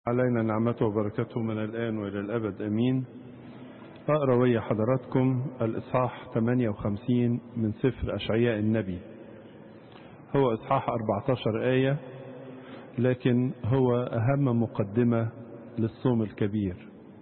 علينا نعمته وبركته من الآن وإلى الأبد أمين أقرأ ويا حضراتكم الإصحاح 58 من سفر أشعياء النبي هو إصحاح 14 آية لكن هو أهم مقدمة للصوم الكبير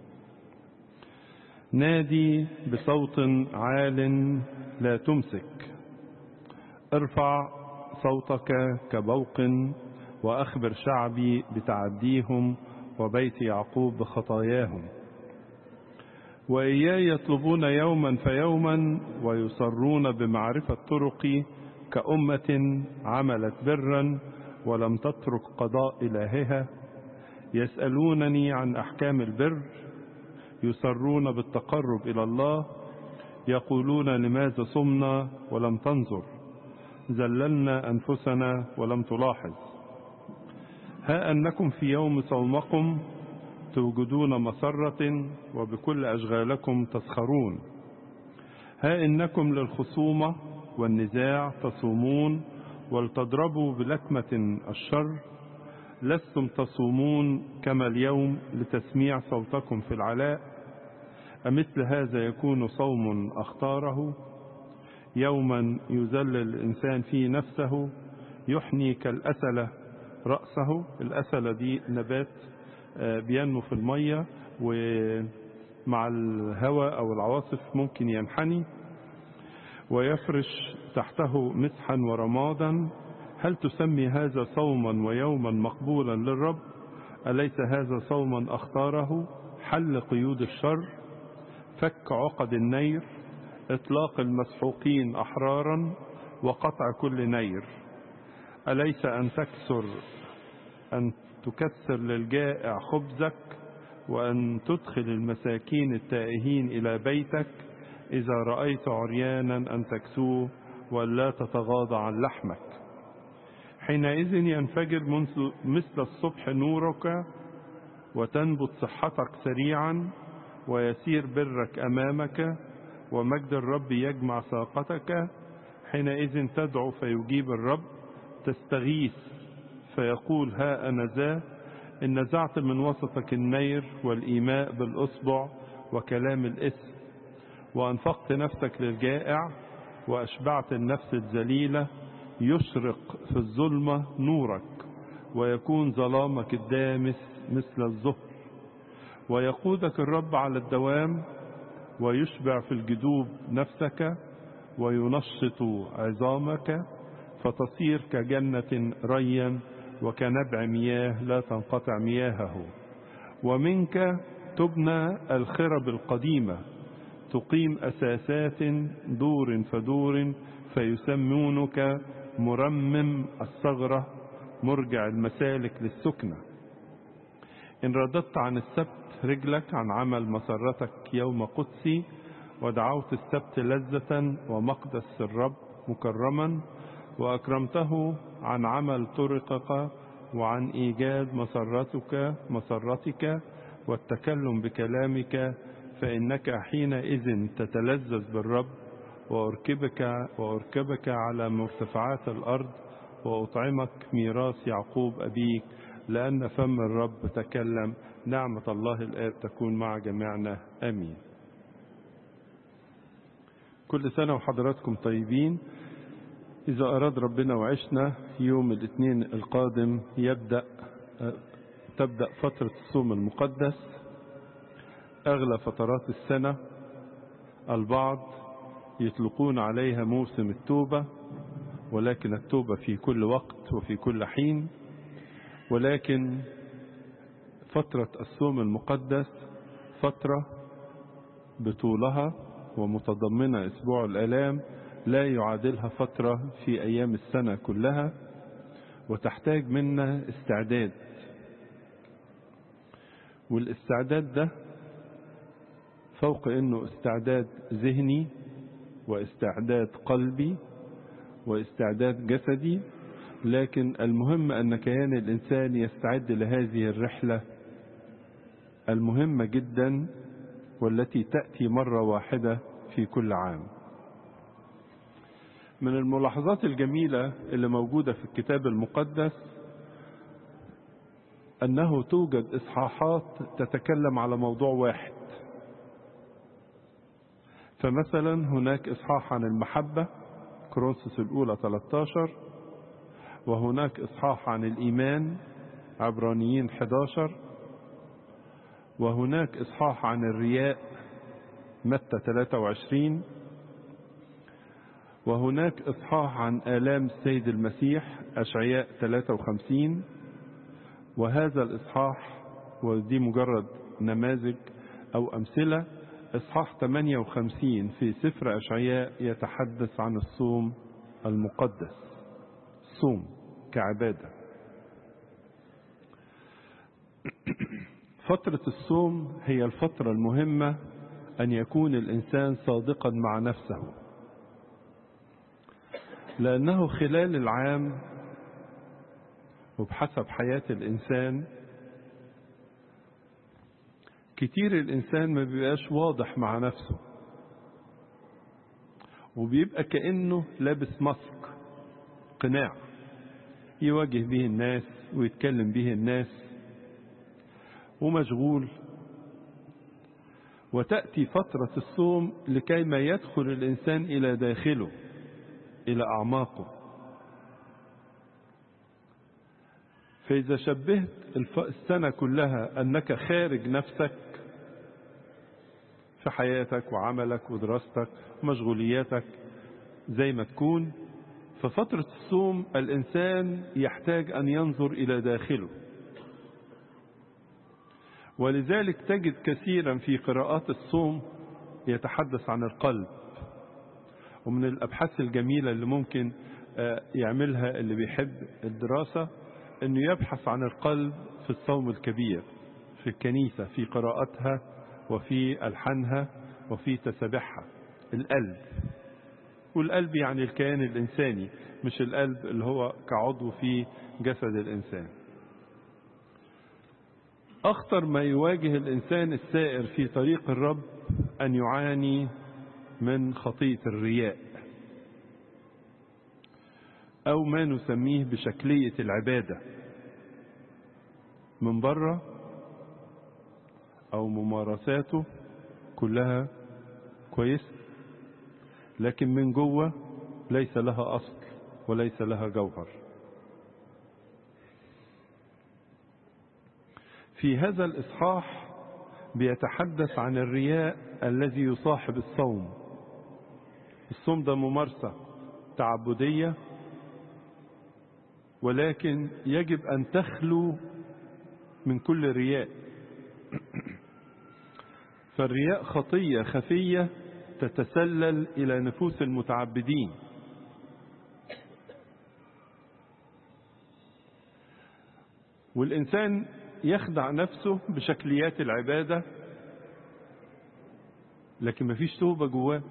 نادي بصوت عال لا تمسك ارفع صوتك كبوق وأخبر شعبي بتعديهم وبيت يعقوب بخطاياهم وإياي يطلبون يوما فيوما ويصرون بمعرفة طرقي كأمة عملت برا ولم تترك قضاء إلهها يسألونني عن أحكام البر يصرون بالتقرب إلى الله يقولون لماذا صمنا ولم تنظر زللنا أنفسنا ولم تلاحظ ها أنكم في يوم صومكم توجدون مسرة وبكل أشغالكم تسخرون ها إنكم للخصومة والنزاع تصومون ولتضربوا بلكمة الشر لستم تصومون كما اليوم لتسميع صوتكم في العلاء أمثل هذا يكون صوم أختاره يوما يذلل الإنسان فيه نفسه يحني كالأسلة رأسه الأسلة دي نبات بينمو في المية ومع الهواء أو العواصف ممكن ينحني ويفرش تحته مسحا ورمادا هل تسمي هذا صوما ويوما مقبولا للرب أليس هذا صوما أختاره حل قيود الشر فك عقد النير إطلاق المسحوقين أحرارا وقطع كل نير أليس أن تكسر أن تكسر للجائع خبزك وأن تدخل المساكين التائهين إلى بيتك إذا رأيت عريانا أن تكسوه ولا تتغاضى عن لحمك حينئذ ينفجر مثل الصبح نورك وتنبت صحتك سريعا ويسير برك أمامك ومجد الرب يجمع ساقتك حينئذ تدعو فيجيب الرب تستغيث فيقول ها أنا ذا إن نزعت من وسطك النير والإيماء بالأصبع وكلام الإثم وأنفقت نفسك للجائع وأشبعت النفس الذليلة يشرق في الظلمة نورك ويكون ظلامك الدامس مثل الظهر ويقودك الرب على الدوام ويشبع في الجدوب نفسك وينشط عظامك فتصير كجنة ريا وكنبع مياه لا تنقطع مياهه ومنك تبنى الخرب القديمة تقيم أساسات دور فدور فيسمونك مرمم الثغرة مرجع المسالك للسكنة إن رددت عن السبت رجلك عن عمل مسرتك يوم قدسي ودعوت السبت لذة ومقدس الرب مكرما وأكرمته عن عمل طرقك وعن إيجاد مسرتك مسرتك والتكلم بكلامك فإنك حينئذ تتلذذ بالرب وأركبك وأركبك على مرتفعات الأرض وأطعمك ميراث يعقوب أبيك لأن فم الرب تكلم نعمة الله الآب تكون مع جميعنا آمين كل سنة وحضراتكم طيبين إذا أراد ربنا وعشنا يوم الاثنين القادم يبدأ تبدأ فترة الصوم المقدس أغلى فترات السنة البعض يطلقون عليها موسم التوبة ولكن التوبة في كل وقت وفي كل حين ولكن فترة الصوم المقدس فترة بطولها ومتضمنة أسبوع الآلام لا يعادلها فترة في أيام السنة كلها وتحتاج منا استعداد والاستعداد ده فوق انه استعداد ذهني واستعداد قلبي واستعداد جسدي لكن المهم ان كيان الانسان يستعد لهذه الرحله المهمه جدا والتي تاتي مره واحده في كل عام من الملاحظات الجميله اللي موجوده في الكتاب المقدس أنه توجد إصحاحات تتكلم على موضوع واحد فمثلا هناك إصحاح عن المحبة كرونسوس الأولى 13 وهناك إصحاح عن الإيمان عبرانيين 11 وهناك إصحاح عن الرياء متى 23 وهناك إصحاح عن آلام السيد المسيح أشعياء 53 وهذا الإصحاح ودي مجرد نماذج أو أمثلة إصحاح 58 في سفر أشعياء يتحدث عن الصوم المقدس الصوم كعبادة فترة الصوم هي الفترة المهمة أن يكون الإنسان صادقا مع نفسه لأنه خلال العام وبحسب حياة الإنسان كتير الإنسان ما بيبقاش واضح مع نفسه وبيبقى كأنه لابس ماسك قناع يواجه به الناس ويتكلم به الناس ومشغول وتأتي فترة الصوم لكي ما يدخل الإنسان إلى داخله إلى أعماقه فإذا شبهت السنة كلها أنك خارج نفسك في حياتك وعملك ودراستك ومشغولياتك زي ما تكون ففترة الصوم الإنسان يحتاج أن ينظر إلى داخله ولذلك تجد كثيرا في قراءات الصوم يتحدث عن القلب ومن الأبحاث الجميلة اللي ممكن يعملها اللي بيحب الدراسة أنه يبحث عن القلب في الصوم الكبير في الكنيسة في قراءتها وفي ألحانها وفي تسابيحها القلب والقلب يعني الكيان الإنساني مش القلب اللي هو كعضو في جسد الإنسان أخطر ما يواجه الإنسان السائر في طريق الرب أن يعاني من خطية الرياء أو ما نسميه بشكلية العبادة من بره أو ممارساته كلها كويس لكن من جوه ليس لها أصل وليس لها جوهر في هذا الإصحاح بيتحدث عن الرياء الذي يصاحب الصوم الصوم ده ممارسة تعبدية ولكن يجب أن تخلو من كل رياء فالرياء خطية خفية تتسلل إلى نفوس المتعبدين والإنسان يخدع نفسه بشكليات العبادة لكن مفيش توبة جواه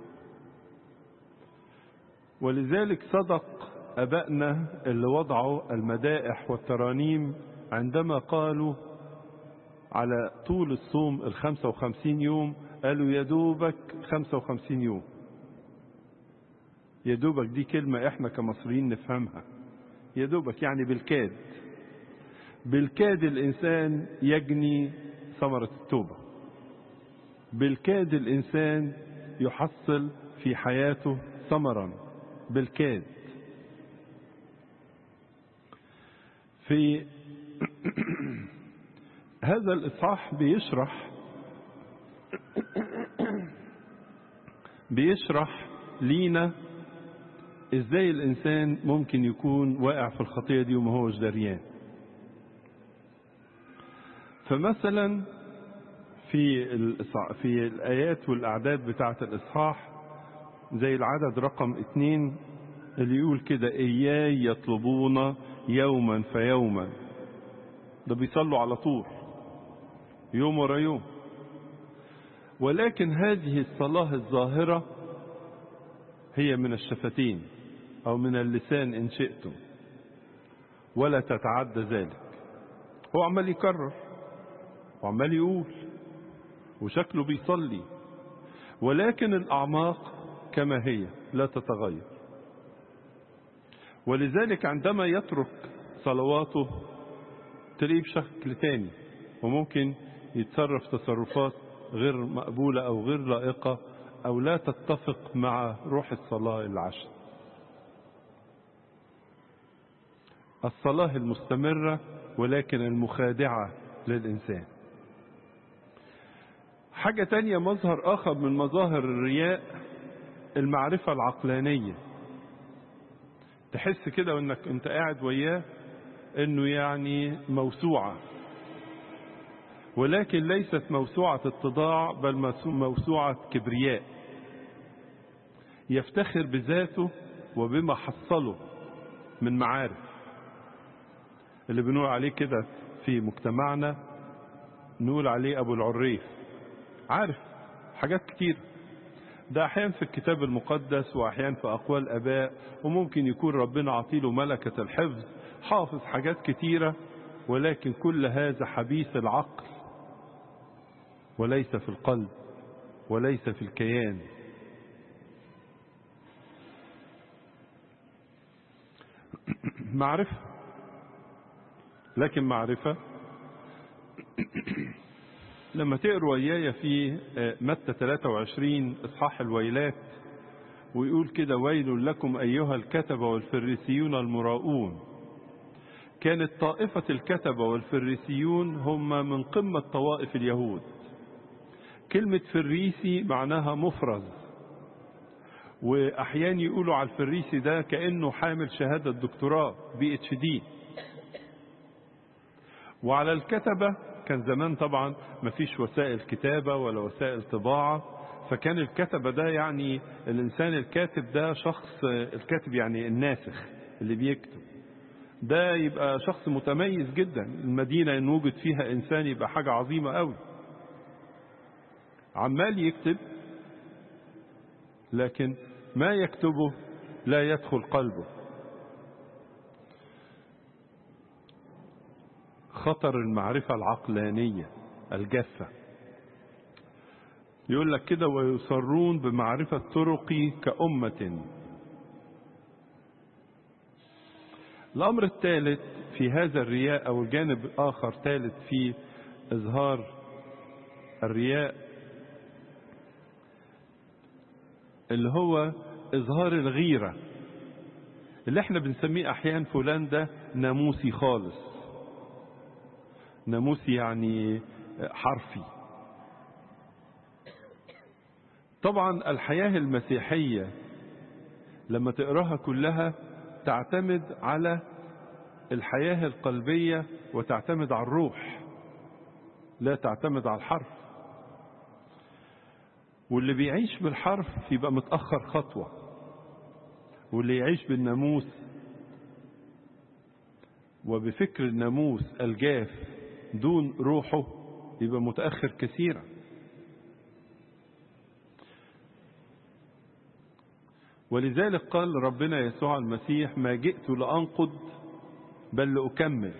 ولذلك صدق أبائنا اللي وضعوا المدائح والترانيم عندما قالوا على طول الصوم الخمسة وخمسين يوم قالوا يا دوبك خمسة وخمسين يوم يا دوبك دي كلمة احنا كمصريين نفهمها يا دوبك يعني بالكاد بالكاد الإنسان يجني ثمرة التوبة بالكاد الإنسان يحصل في حياته ثمرا بالكاد في هذا الإصحاح بيشرح بيشرح لينا ازاي الانسان ممكن يكون واقع في الخطيه دي وما هوش دريان فمثلا في في الايات والاعداد بتاعه الاصحاح زي العدد رقم اتنين اللي يقول كده اياي يطلبون يوما فيوما ده بيصلوا على طول يوم ورا يوم ولكن هذه الصلاة الظاهرة هي من الشفتين أو من اللسان إن شئتم ولا تتعدى ذلك هو عمال يكرر وعمال يقول وشكله بيصلي ولكن الأعماق كما هي لا تتغير ولذلك عندما يترك صلواته تلاقيه بشكل تاني وممكن يتصرف تصرفات غير مقبولة أو غير لائقة أو لا تتفق مع روح الصلاة العشر الصلاة المستمرة ولكن المخادعة للإنسان حاجة تانية مظهر آخر من مظاهر الرياء المعرفة العقلانية تحس كده وانك انت قاعد وياه انه يعني موسوعة ولكن ليست موسوعة اتضاع بل موسوعة كبرياء يفتخر بذاته وبما حصله من معارف اللي بنقول عليه كده في مجتمعنا نقول عليه ابو العريف عارف حاجات كتير ده احيانا في الكتاب المقدس واحيانا في اقوال اباء وممكن يكون ربنا عطيله ملكة الحفظ حافظ حاجات كتيرة ولكن كل هذا حبيث العقل وليس في القلب وليس في الكيان معرفة لكن معرفة لما تقروا ويايا في متى 23 اصحاح الويلات ويقول كده ويل لكم ايها الكتبه والفريسيون المراؤون كانت طائفه الكتبه والفريسيون هم من قمه طوائف اليهود كلمه فريسي معناها مفرز واحيانا يقولوا على الفريسي ده كانه حامل شهاده دكتوراه بي اتش دي وعلى الكتبه كان زمان طبعا مفيش وسائل كتابة ولا وسائل طباعة فكان الكتبة ده يعني الإنسان الكاتب ده شخص الكاتب يعني الناسخ اللي بيكتب ده يبقى شخص متميز جدا المدينة إن وجد فيها إنسان يبقى حاجة عظيمة قوي عمال يكتب لكن ما يكتبه لا يدخل قلبه خطر المعرفة العقلانية الجافة يقول لك كده ويصرون بمعرفة طرقي كأمة الأمر الثالث في هذا الرياء أو الجانب الآخر ثالث في إظهار الرياء اللي هو إظهار الغيرة اللي احنا بنسميه أحيانا فلان ده ناموسي خالص ناموسي يعني حرفي طبعا الحياة المسيحية لما تقراها كلها تعتمد على الحياة القلبية وتعتمد على الروح لا تعتمد على الحرف واللي بيعيش بالحرف يبقى متأخر خطوة واللي يعيش بالناموس وبفكر الناموس الجاف دون روحه يبقى متأخر كثيرا ولذلك قال ربنا يسوع المسيح ما جئت لأنقض بل لأكمل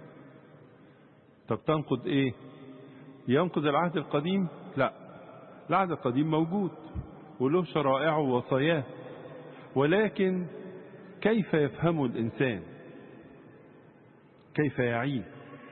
طب تنقض ايه ينقض العهد القديم لا العهد القديم موجود وله شرائعه ووصاياه ولكن كيف يفهم الإنسان كيف يعيه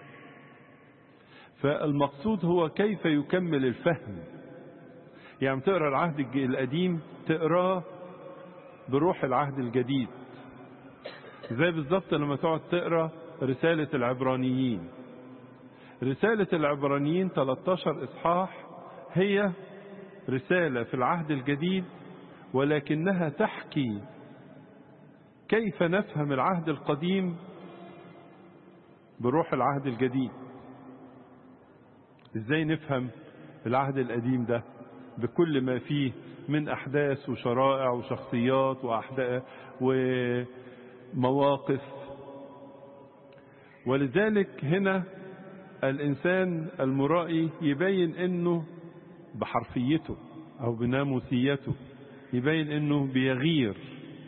فالمقصود هو كيف يكمل الفهم يعني تقرا العهد القديم تقراه بروح العهد الجديد زي بالظبط لما تقعد تقرا رسالة العبرانيين رسالة العبرانيين 13 إصحاح هي رسالة في العهد الجديد ولكنها تحكي كيف نفهم العهد القديم بروح العهد الجديد ازاي نفهم العهد القديم ده بكل ما فيه من احداث وشرائع وشخصيات واحداث ومواقف ولذلك هنا الانسان المرائي يبين انه بحرفيته او بناموسيته يبين انه بيغير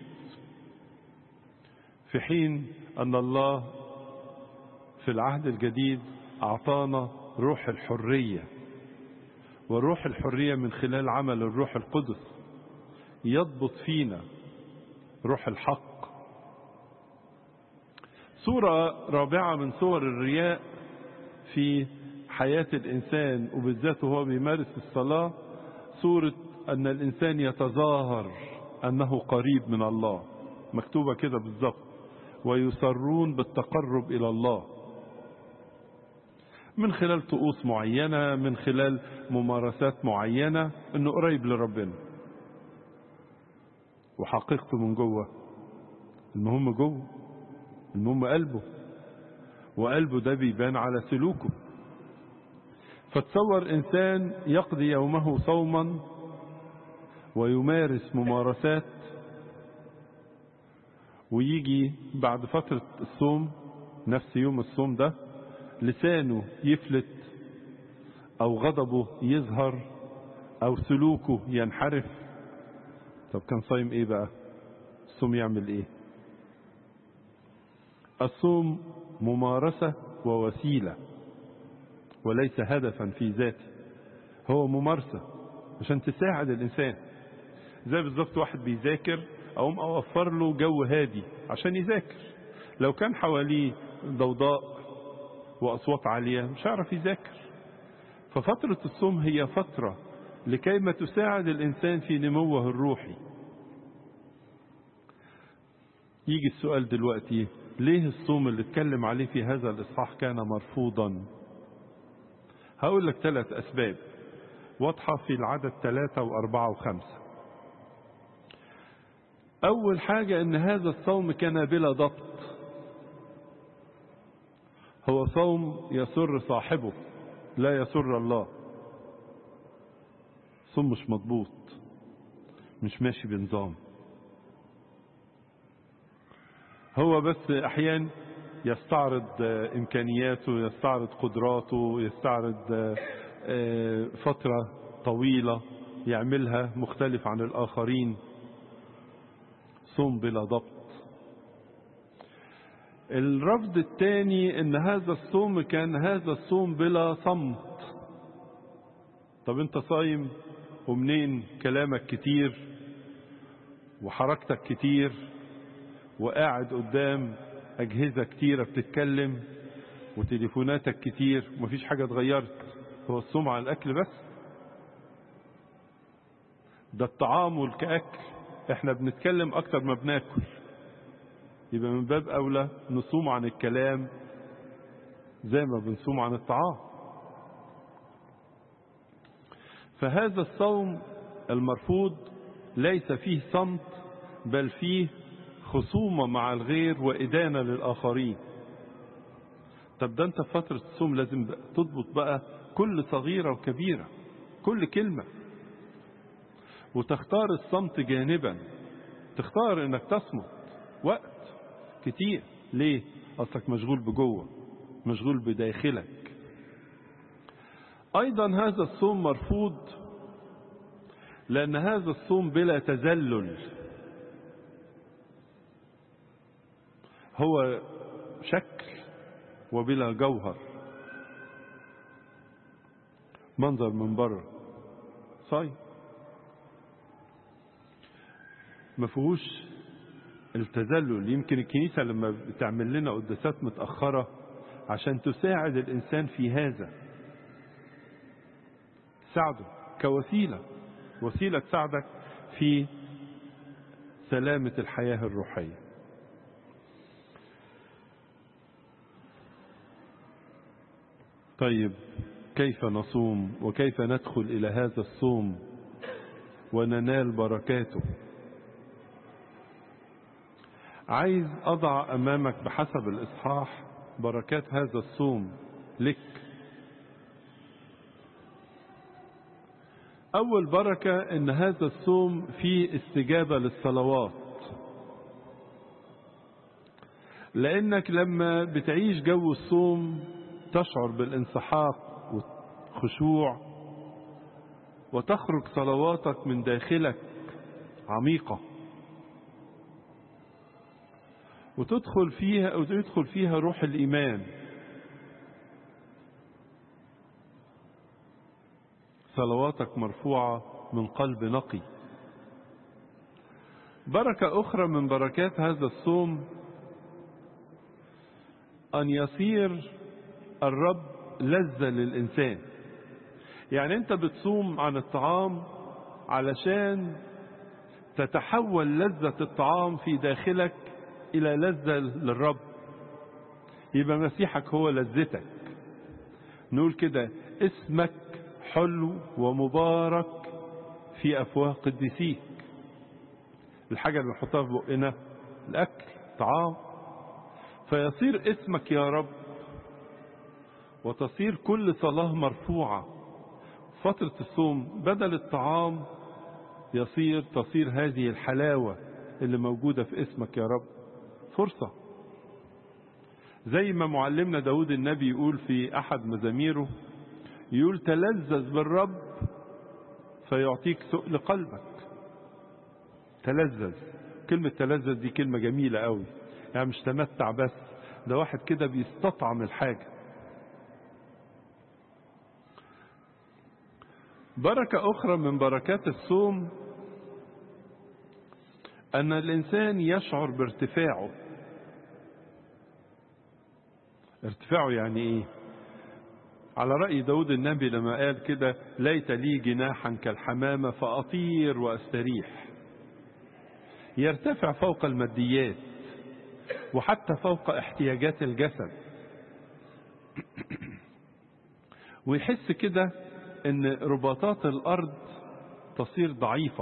في حين ان الله في العهد الجديد اعطانا روح الحريه وروح الحريه من خلال عمل الروح القدس يضبط فينا روح الحق صورة رابعة من صور الرياء في حياة الإنسان وبالذات وهو بيمارس الصلاة صورة أن الإنسان يتظاهر أنه قريب من الله مكتوبة كده بالظبط ويصرون بالتقرب إلى الله من خلال طقوس معينة من خلال ممارسات معينة أنه قريب لربنا وحقيقته من جوه المهم جوه المهم قلبه وقلبه ده بيبان على سلوكه فتصور إنسان يقضي يومه صوما ويمارس ممارسات ويجي بعد فترة الصوم نفس يوم الصوم ده لسانه يفلت أو غضبه يظهر أو سلوكه ينحرف طب كان صايم إيه بقى الصوم يعمل إيه الصوم ممارسة ووسيلة وليس هدفا في ذاته هو ممارسة عشان تساعد الإنسان زي بالظبط واحد بيذاكر أقوم أوفر له جو هادي عشان يذاكر لو كان حواليه ضوضاء وأصوات عالية مش هيعرف يذاكر ففترة الصوم هي فترة لكيما تساعد الإنسان في نموه الروحي يجي السؤال دلوقتي ليه الصوم اللي اتكلم عليه في هذا الإصحاح كان مرفوضا هقول لك ثلاث أسباب واضحة في العدد ثلاثة وأربعة وخمسة أول حاجة أن هذا الصوم كان بلا ضبط هو صوم يسر صاحبه لا يسر الله صوم مش مضبوط مش ماشي بنظام هو بس أحيان يستعرض إمكانياته يستعرض قدراته يستعرض فترة طويلة يعملها مختلف عن الآخرين صوم بلا ضبط الرفض الثاني ان هذا الصوم كان هذا الصوم بلا صمت طب انت صايم ومنين كلامك كتير وحركتك كتير وقاعد قدام أجهزة كتيرة بتتكلم وتليفوناتك كتير ومفيش حاجة اتغيرت هو الصوم على الأكل بس ده الطعام كأكل احنا بنتكلم أكتر ما بناكل يبقى من باب أولى نصوم عن الكلام زي ما بنصوم عن الطعام فهذا الصوم المرفوض ليس فيه صمت بل فيه خصومة مع الغير وإدانة للآخرين طب ده انت في فترة الصوم لازم تضبط بقى كل صغيرة وكبيرة كل كلمة وتختار الصمت جانبا تختار انك تصمت وقت كتير ليه اصلك مشغول بجوه مشغول بداخلك ايضا هذا الصوم مرفوض لان هذا الصوم بلا تذلل هو شكل وبلا جوهر منظر من بره صايم ما فيهوش التذلل يمكن الكنيسة لما بتعمل لنا قداسات متأخرة عشان تساعد الإنسان في هذا تساعده كوسيلة وسيلة تساعدك في سلامة الحياة الروحية طيب كيف نصوم وكيف ندخل إلى هذا الصوم وننال بركاته عايز أضع أمامك بحسب الإصحاح بركات هذا الصوم لك أول بركة إن هذا الصوم فيه استجابة للصلوات لأنك لما بتعيش جو الصوم تشعر بالانسحاق والخشوع وتخرج صلواتك من داخلك عميقة وتدخل فيها أو يدخل فيها روح الإيمان صلواتك مرفوعة من قلب نقي بركة أخرى من بركات هذا الصوم أن يصير الرب لذة للإنسان يعني أنت بتصوم عن الطعام علشان تتحول لذة الطعام في داخلك إلى لذة للرب يبقى مسيحك هو لذتك نقول كده اسمك حلو ومبارك في أفواه قديسيك الحاجة اللي نحطها في بقنا الأكل طعام فيصير اسمك يا رب وتصير كل صلاة مرفوعة فترة الصوم بدل الطعام يصير تصير هذه الحلاوة اللي موجودة في اسمك يا رب فرصة زي ما معلمنا داود النبي يقول في أحد مزاميره يقول تلذذ بالرب فيعطيك سؤل قلبك تلذذ كلمة تلذذ دي كلمة جميلة قوي يعني مش تمتع بس ده واحد كده بيستطعم الحاجة بركة أخرى من بركات الصوم أن الإنسان يشعر بارتفاعه ارتفاعه يعني إيه على رأي داود النبي لما قال كده ليت لي جناحا كالحمامة فأطير وأستريح يرتفع فوق الماديات وحتى فوق احتياجات الجسد ويحس كده ان رباطات الارض تصير ضعيفة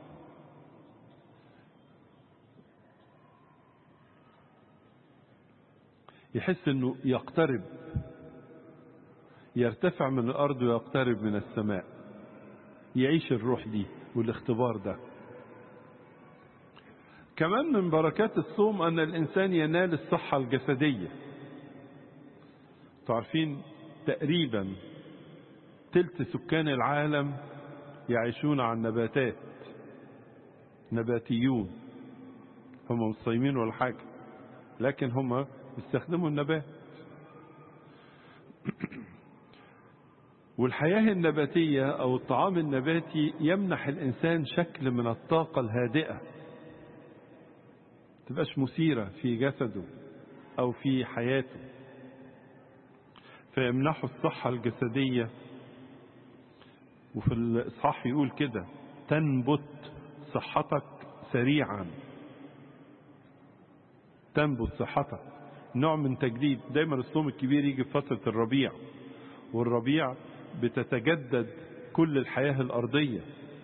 يحس انه يقترب يرتفع من الارض ويقترب من السماء يعيش الروح دي والاختبار ده كمان من بركات الصوم ان الانسان ينال الصحة الجسدية تعرفين تقريبا تلت سكان العالم يعيشون عن نباتات نباتيون هم مش صايمين ولا حاجة لكن هم بيستخدموا النبات والحياة النباتية أو الطعام النباتي يمنح الإنسان شكل من الطاقة الهادئة تبقاش مثيرة في جسده أو في حياته فيمنحه الصحة الجسدية وفي الإصحاح يقول كده تنبت صحتك سريعا تنبت صحتك نوع من تجديد دايما الصوم الكبير يجي في فترة الربيع والربيع بتتجدد كل الحياة الأرضية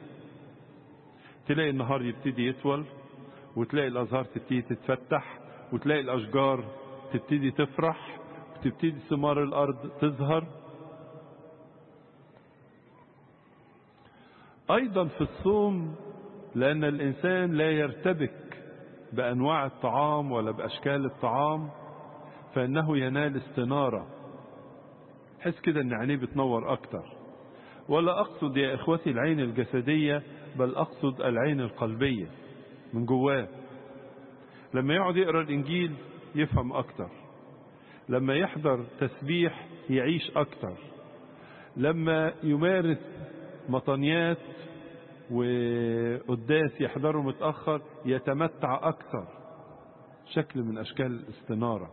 تلاقي النهار يبتدي يطول وتلاقي الأزهار تبتدي تتفتح وتلاقي الأشجار تبتدي تفرح وتبتدي ثمار الأرض تظهر أيضا في الصوم لأن الإنسان لا يرتبك بأنواع الطعام ولا بأشكال الطعام فإنه ينال استنارة حس كده إن عينيه بتنور أكتر ولا أقصد يا إخوتي العين الجسدية بل أقصد العين القلبية من جواه لما يقعد يقرأ الإنجيل يفهم أكتر لما يحضر تسبيح يعيش أكتر لما يمارس مطنيات وقداس يحضره متأخر يتمتع أكثر شكل من أشكال الاستنارة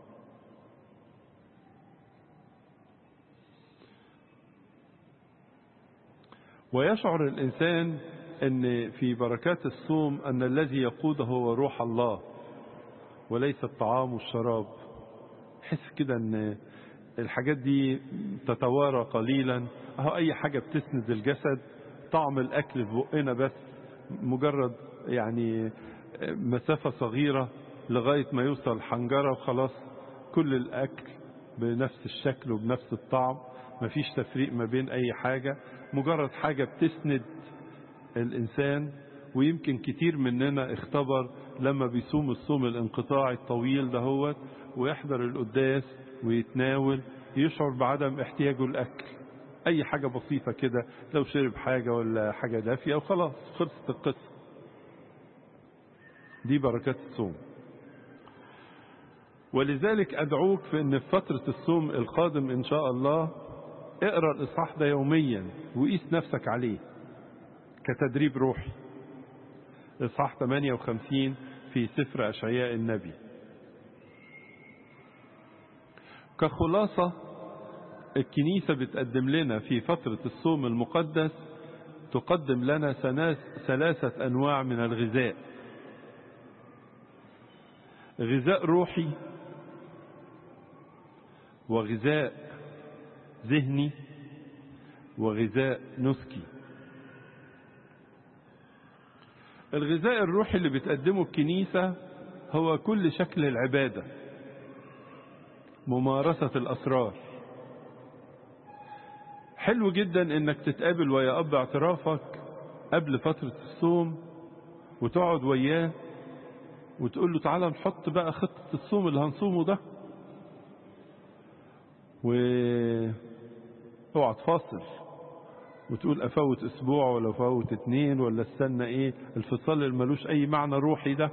ويشعر الإنسان أن في بركات الصوم أن الذي يقوده هو روح الله وليس الطعام والشراب حس كده أن الحاجات دي تتوارى قليلا اهو اي حاجة بتسند الجسد طعم الاكل في بقنا بس مجرد يعني مسافة صغيرة لغاية ما يوصل الحنجرة وخلاص كل الاكل بنفس الشكل وبنفس الطعم مفيش تفريق ما بين اي حاجة مجرد حاجة بتسند الانسان ويمكن كتير مننا اختبر لما بيصوم الصوم الانقطاعي الطويل دهوت ويحضر القداس ويتناول يشعر بعدم احتياجه الاكل اي حاجة بسيطة كده لو شرب حاجة ولا حاجة دافية وخلاص خلصت القصة دي بركات الصوم ولذلك ادعوك في ان في فترة الصوم القادم ان شاء الله اقرأ الاصحاح ده يوميا وقيس نفسك عليه كتدريب روحي اصحاح 58 في سفر اشعياء النبي كخلاصة الكنيسة بتقدم لنا في فترة الصوم المقدس تقدم لنا ثلاثة أنواع من الغذاء غذاء روحي وغذاء ذهني وغذاء نسكي الغذاء الروحي اللي بتقدمه الكنيسة هو كل شكل العبادة ممارسة الأسرار حلو جدا انك تتقابل ويا اب اعترافك قبل فترة الصوم وتقعد وياه وتقول له تعالى نحط بقى خطة الصوم اللي هنصومه ده و اوعى تفاصل وتقول افوت اسبوع ولا افوت اتنين ولا استنى ايه الفصال اللي ملوش اي معنى روحي ده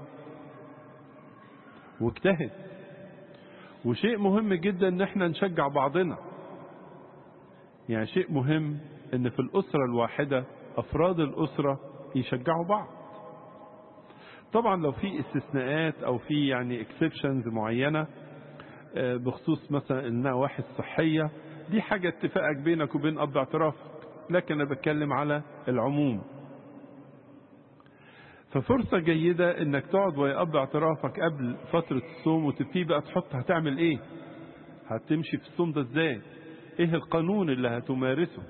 واجتهد وشيء مهم جدا ان احنا نشجع بعضنا يعني شيء مهم ان في الاسرة الواحدة افراد الاسرة يشجعوا بعض طبعا لو في استثناءات او في يعني اكسبشنز معينة بخصوص مثلا النواحي الصحية دي حاجة اتفاقك بينك وبين اب اعترافك لكن انا بتكلم على العموم ففرصة جيدة انك تقعد ويا اب اعترافك قبل فترة الصوم وتبتدي بقى تحط هتعمل ايه هتمشي في الصوم ده ازاي ايه القانون اللي هتمارسه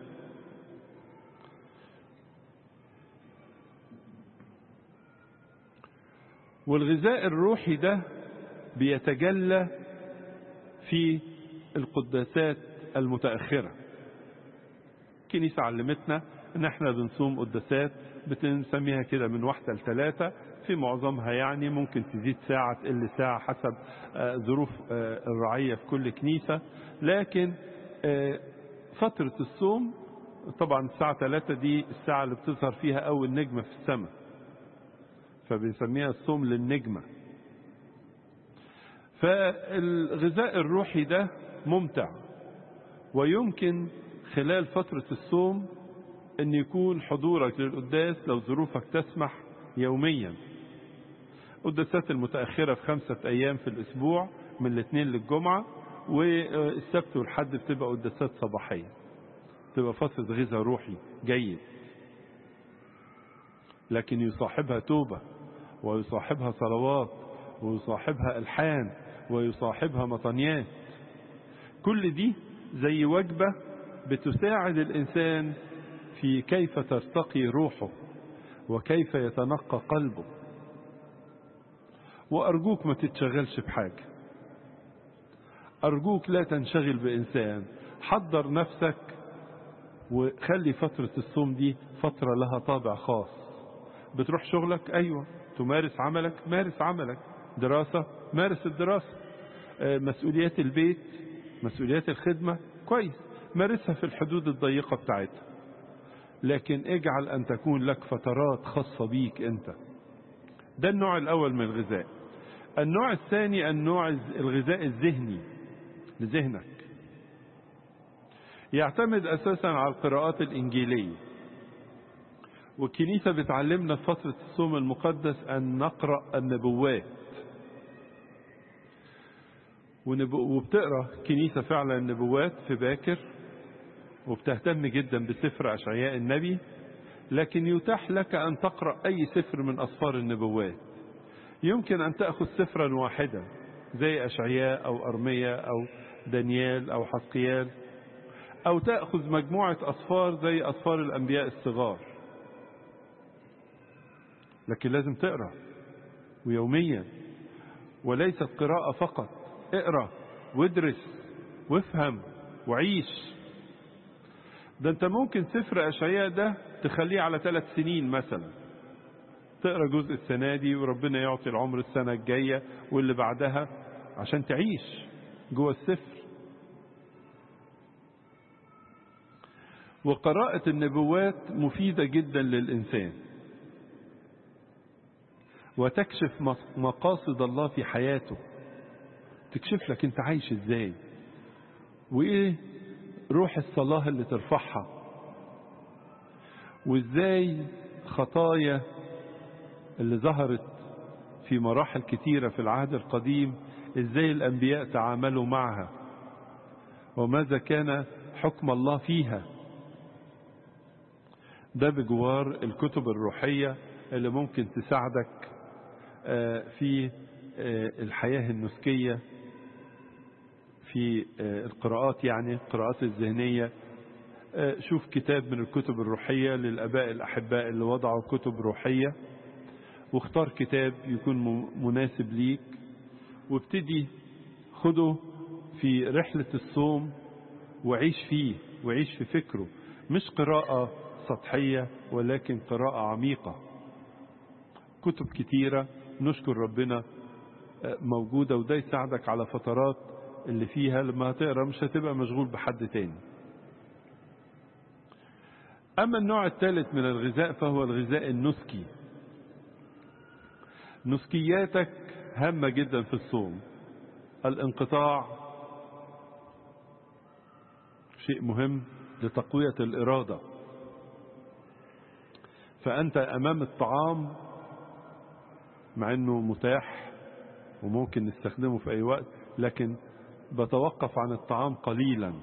والغذاء الروحي ده بيتجلى في القداسات المتأخرة الكنيسة علمتنا ان احنا بنصوم قداسات بنسميها كده من واحدة لثلاثة في معظمها يعني ممكن تزيد ساعة تقل ساعة حسب ظروف الرعية في كل كنيسة لكن فترة الصوم طبعا الساعة 3 دي الساعة اللي بتظهر فيها أول نجمة في السماء فبنسميها الصوم للنجمة فالغذاء الروحي ده ممتع ويمكن خلال فترة الصوم ان يكون حضورك للقداس لو ظروفك تسمح يوميا قداسات المتأخرة في خمسة أيام في الأسبوع من الاثنين للجمعة والسبت والحد بتبقى قداسات صباحية تبقى فترة غذاء روحي جيد لكن يصاحبها توبة ويصاحبها صلوات ويصاحبها ألحان ويصاحبها مطنيات كل دي زي وجبة بتساعد الإنسان في كيف ترتقي روحه وكيف يتنقى قلبه وأرجوك ما تتشغلش بحاجة أرجوك لا تنشغل بإنسان حضر نفسك وخلي فترة الصوم دي فترة لها طابع خاص بتروح شغلك أيوة تمارس عملك مارس عملك دراسة مارس الدراسة مسؤوليات البيت مسؤوليات الخدمة كويس مارسها في الحدود الضيقة بتاعتها لكن اجعل أن تكون لك فترات خاصة بيك أنت ده النوع الأول من الغذاء النوع الثاني النوع الغذاء الذهني لذهنك يعتمد أساسا على القراءات الإنجيلية والكنيسة بتعلمنا في فترة الصوم المقدس أن نقرأ النبوات وبتقرأ كنيسة فعلا النبوات في باكر وبتهتم جدا بسفر أشعياء النبي لكن يتاح لك أن تقرأ أي سفر من أسفار النبوات يمكن أن تأخذ سفرا واحدا زي أشعياء أو أرمية أو دانيال أو حسقيال أو تأخذ مجموعة أسفار زي أسفار الأنبياء الصغار لكن لازم تقرأ ويوميا وليست قراءة فقط اقرأ وادرس وافهم وعيش ده انت ممكن سفر أشعياء ده تخليه على ثلاث سنين مثلا تقرأ جزء السنة دي وربنا يعطي العمر السنة الجاية واللي بعدها عشان تعيش جوه السفر وقراءة النبوات مفيدة جدا للإنسان وتكشف مقاصد الله في حياته تكشف لك انت عايش ازاي وايه روح الصلاة اللي ترفعها وازاي خطايا اللي ظهرت في مراحل كتيرة في العهد القديم ازاي الانبياء تعاملوا معها وماذا كان حكم الله فيها ده بجوار الكتب الروحية اللي ممكن تساعدك في الحياة النسكية في القراءات يعني القراءات الذهنية شوف كتاب من الكتب الروحية للأباء الأحباء اللي وضعوا كتب روحية واختار كتاب يكون مناسب ليك وابتدي خده في رحلة الصوم وعيش فيه وعيش في فكره مش قراءة سطحية ولكن قراءة عميقة كتب كتيرة نشكر ربنا موجودة وده يساعدك على فترات اللي فيها لما هتقرا مش هتبقى مشغول بحد تاني أما النوع الثالث من الغذاء فهو الغذاء النسكي نسكياتك هامة جدا في الصوم الانقطاع شيء مهم لتقوية الإرادة فأنت أمام الطعام مع أنه متاح وممكن نستخدمه في أي وقت لكن بتوقف عن الطعام قليلا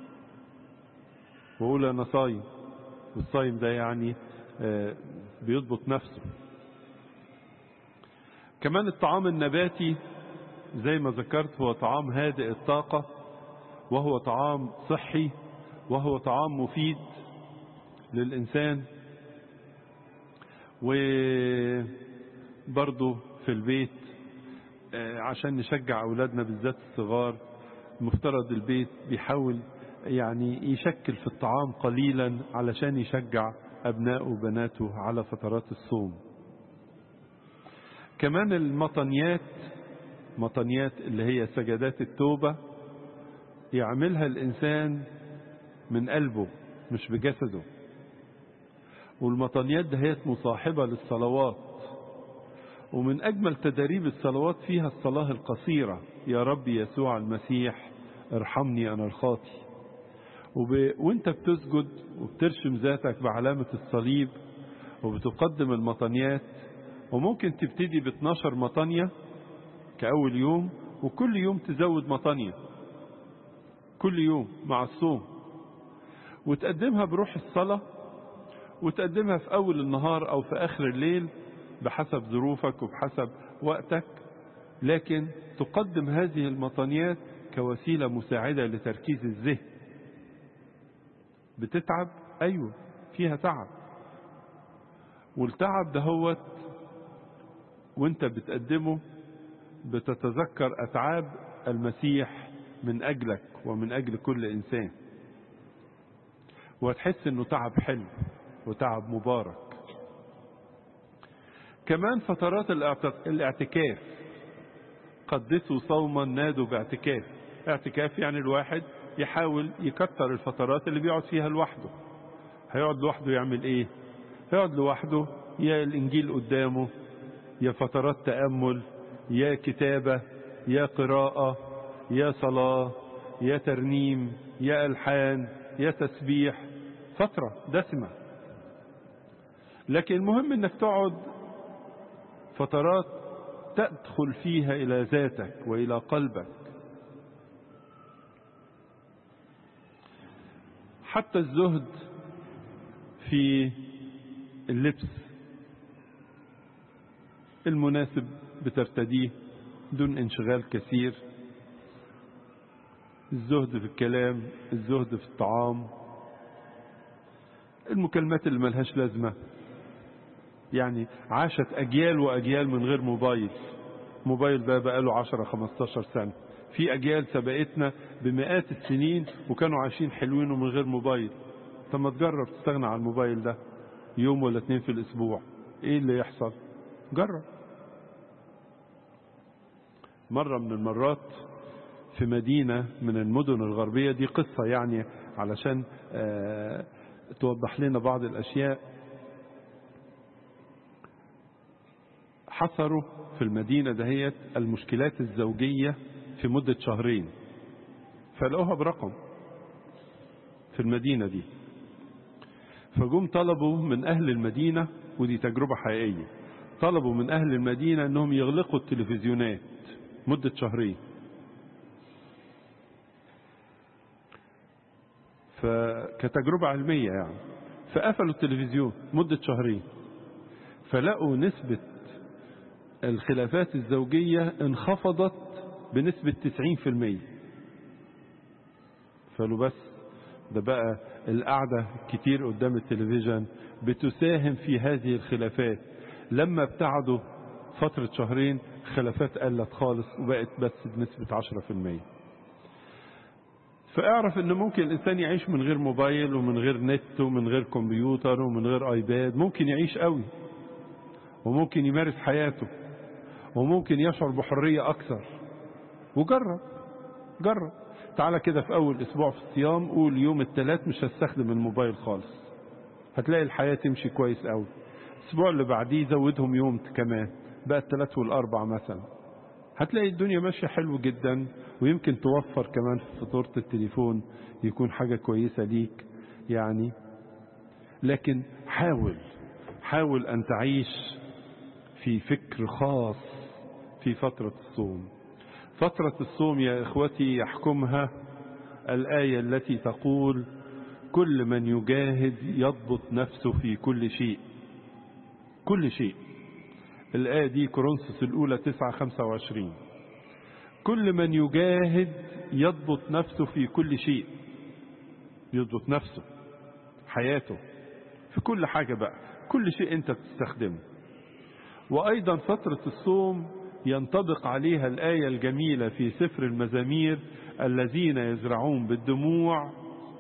وأقول أنا صايم والصايم ده يعني بيضبط نفسه كمان الطعام النباتي زي ما ذكرت هو طعام هادئ الطاقة وهو طعام صحي وهو طعام مفيد للإنسان وبرضه في البيت عشان نشجع أولادنا بالذات الصغار مفترض البيت بيحاول يعني يشكل في الطعام قليلا علشان يشجع أبنائه وبناته على فترات الصوم كمان المطنيات مطنيات اللي هي سجدات التوبة يعملها الإنسان من قلبه مش بجسده والمطنيات دهيت مصاحبة للصلوات ومن أجمل تدريب الصلوات فيها الصلاة القصيرة يا رب يسوع المسيح ارحمني أنا الخاطي وب... وانت بتسجد وبترشم ذاتك بعلامة الصليب وبتقدم المطنيات وممكن تبتدي ب 12 مطانية كأول يوم وكل يوم تزود مطانية كل يوم مع الصوم وتقدمها بروح الصلاة وتقدمها في أول النهار أو في آخر الليل بحسب ظروفك وبحسب وقتك لكن تقدم هذه المطانيات كوسيلة مساعدة لتركيز الذهن بتتعب أيوة فيها تعب والتعب دهوت وانت بتقدمه بتتذكر أتعاب المسيح من أجلك ومن أجل كل إنسان وهتحس انه تعب حلو وتعب مبارك كمان فترات الاعتكاف قدسوا صوما نادوا باعتكاف اعتكاف يعني الواحد يحاول يكتر الفترات اللي بيقعد فيها لوحده هيقعد لوحده يعمل ايه هيقعد لوحده يا الانجيل قدامه يا فترات تأمل يا كتابة يا قراءة يا صلاة يا ترنيم يا ألحان يا تسبيح فترة دسمة لكن المهم انك تقعد فترات تدخل فيها الى ذاتك والى قلبك حتى الزهد في اللبس المناسب بترتديه دون انشغال كثير الزهد في الكلام الزهد في الطعام المكالمات اللي ملهاش لازمة يعني عاشت أجيال وأجيال من غير موبايل موبايل ده بقاله 10 15 سنة في أجيال سبقتنا بمئات السنين وكانوا عايشين حلوين ومن غير موبايل طب ما تجرب تستغنى عن الموبايل ده يوم ولا اتنين في الأسبوع إيه اللي يحصل جرب مرة من المرات في مدينة من المدن الغربية دي قصة يعني علشان آه توضح لنا بعض الأشياء حصروا في المدينة دهيت المشكلات الزوجية في مدة شهرين فلقوها برقم في المدينة دي فجم طلبوا من أهل المدينة ودي تجربة حقيقية طلبوا من أهل المدينة أنهم يغلقوا التلفزيونات مدة شهرين فكتجربة علمية يعني فقفلوا التلفزيون مدة شهرين فلقوا نسبة الخلافات الزوجية انخفضت بنسبة 90% فقالوا بس ده بقى القعدة كتير قدام التلفزيون بتساهم في هذه الخلافات لما ابتعدوا فترة شهرين خلافات قلت خالص وبقت بس بنسبة 10% فاعرف ان ممكن الانسان يعيش من غير موبايل ومن غير نت ومن غير كمبيوتر ومن غير ايباد ممكن يعيش قوي وممكن يمارس حياته وممكن يشعر بحرية اكثر وجرب جرب تعالى كده في اول اسبوع في الصيام قول يوم الثلاث مش هستخدم الموبايل خالص هتلاقي الحياة تمشي كويس قوي الاسبوع اللي بعديه زودهم يوم كمان بقى الثلاث والاربع مثلا هتلاقي الدنيا ماشية حلو جدا ويمكن توفر كمان في فاتورة التليفون يكون حاجة كويسة ليك يعني لكن حاول حاول أن تعيش في فكر خاص في فترة الصوم فترة الصوم يا إخوتي يحكمها الآية التي تقول كل من يجاهد يضبط نفسه في كل شيء كل شيء الآية دي كورنثوس الأولى 9 25 كل من يجاهد يضبط نفسه في كل شيء يضبط نفسه حياته في كل حاجة بقى كل شيء انت بتستخدمه وأيضا فترة الصوم ينطبق عليها الآية الجميلة في سفر المزامير الذين يزرعون بالدموع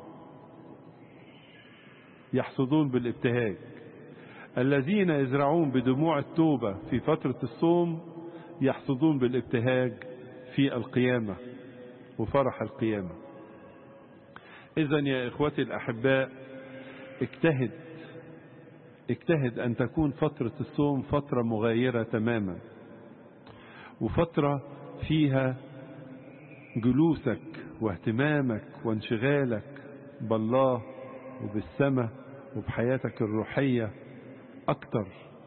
يحصدون بالابتهاج الذين يزرعون بدموع التوبة في فترة الصوم يحصدون بالابتهاج في القيامة وفرح القيامة إذا يا إخوتي الأحباء اجتهد اجتهد أن تكون فترة الصوم فترة مغايرة تماما وفترة فيها جلوسك واهتمامك وانشغالك بالله وبالسماء وبحياتك الروحية أكتر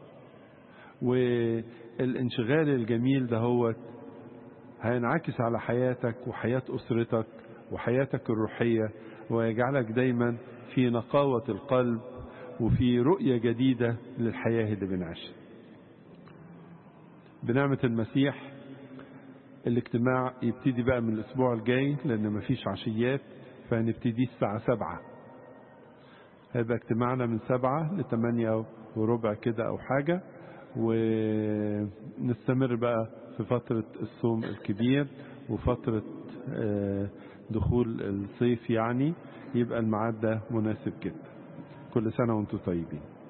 والانشغال الجميل ده هو هينعكس على حياتك وحياة أسرتك وحياتك الروحية ويجعلك دايما في نقاوة القلب وفي رؤية جديدة للحياة اللي بنعيشها بنعمة المسيح الاجتماع يبتدي بقى من الأسبوع الجاي لأن مفيش عشيات فهنبتدي الساعة سبعة هيبقى اجتماعنا من سبعة لتمانية وربع كده أو حاجة ونستمر بقى في فترة الصوم الكبير وفترة دخول الصيف يعني يبقى الميعاد ده مناسب جدا كل سنة وانتم طيبين